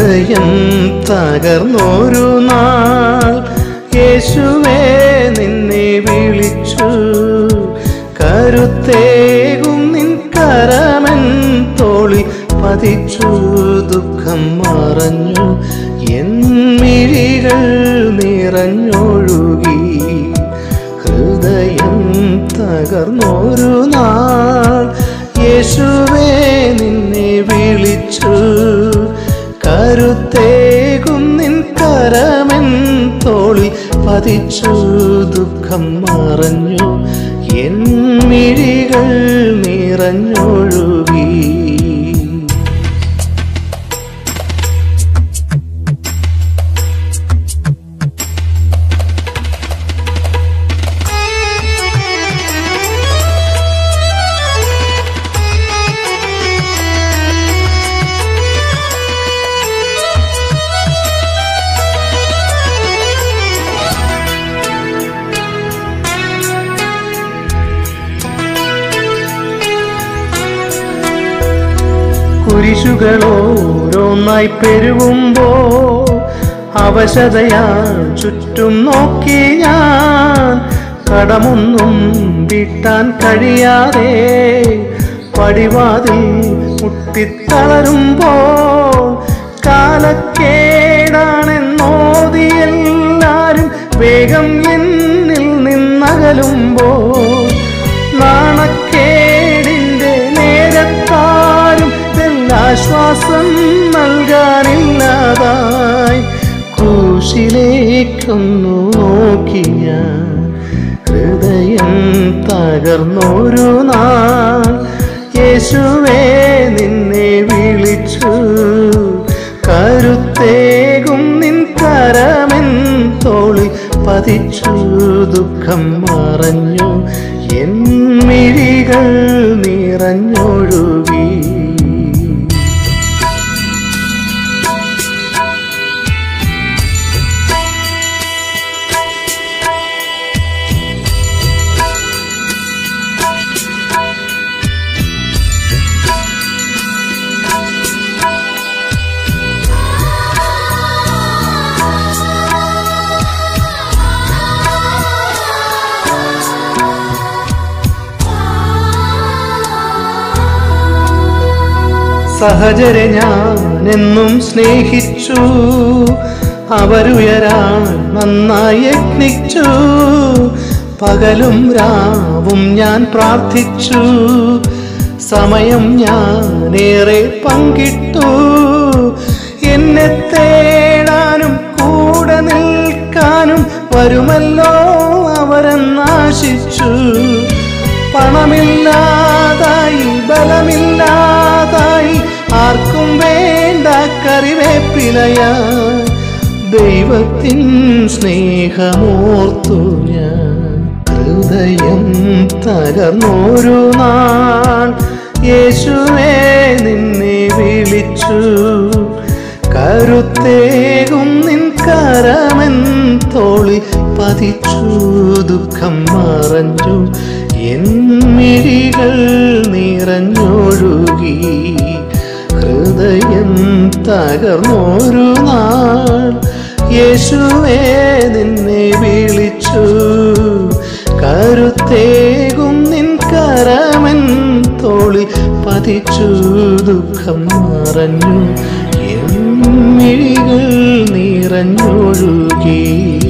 ഹൃദയം തകർന്നൊരു നാൾ യേശുവേ നിന്നെ വിളിച്ചു കരുത്തേകും നിൻ കരമൻ തോളിൽ പതിച്ചു ദുഃഖം മറഞ്ഞു എൻ മിഴികൾ നിറഞ്ഞൊഴുകി ഹൃദയം തകർന്നൊരു നാൾ യേശുവേ നിന്നെ വിളിച്ചു കരുത്തേകും നിൻ കരമൻ തോളിൽ പതിച്ചു ദുഃഖം മറഞ്ഞു എൻ മിഴികൾ നിറഞ്ഞൊഴുകി കുരിശുകൾ ഓരോന്നായി പെരുകുമ്പോ അവശതയാ ചുറ്റും നോക്കി ഞാൻ കടമൊന്നും വീട്ടാൻ കഴിയാതെ പടിവാതിൽ മുട്ടിത്തളരുമ്പോ കാലക്കേടാണെന്നോതി എല്ലാരും വേഗം എന്നിൽ നിന്നകലുമ്പോ നാണക്കേടിന്റെ നേരത്താരും ആശ്വാസം നൽകാനില്ലാതായി ക്രൂശിലേക്കൊന്നു നോക്കി ഞാൻ ഹൃദയം തകർന്നൊരു നാൾ യേശുവേ നിന്നെ വിളിച്ചു കരുത്തേകും നിൻ കരമെൻ തോളിൽ പതിച്ചു ദുഃഖം മറഞ്ഞു എൻ മിഴികൾ നിറഞ്ഞൊഴുകി സഹചരെ ഞാൻ എന്നും സ്നേഹിച്ചു അവരുയരാൻ നന്നായി യത്നിച്ചു പകലും രാവും ഞാൻ പ്രാർത്ഥിച്ചു സമയം ഞാൻ ഏറെ പങ്കിട്ടു എന്നെ തേടാനും കൂടെ നിൽക്കാനും വരുമല്ലോ അവരെന്നാശിച്ചു പണമില്ലാതായി ബലമില്ലാതായി ആർക്കും വേണ്ട കറിവേപ്പിലയാ ദൈവത്തിൻ സ്നേഹമോർത്തു ഞാൻ ഹൃദയം തകർന്നൊരു നാൾ യേശുവേ നിന്നെ വിളിച്ചു കരുത്തേകും നിൻ കരമൻ തോളി പതിച്ചു ദുഃഖം മറഞ്ഞു എൻ മിഴികൾ നിറഞ്ഞൊഴുകി ഹൃദയം തകർന്നൊരു നാൾ യേശുവേ നിന്നെ വിളിച്ചു കരുത്തേകും നിൻ കരമൻ തോളി പതിച്ചു ദുഃഖം മറഞ്ഞു എൻ മിഴികൾ നിറഞ്ഞൊഴുകി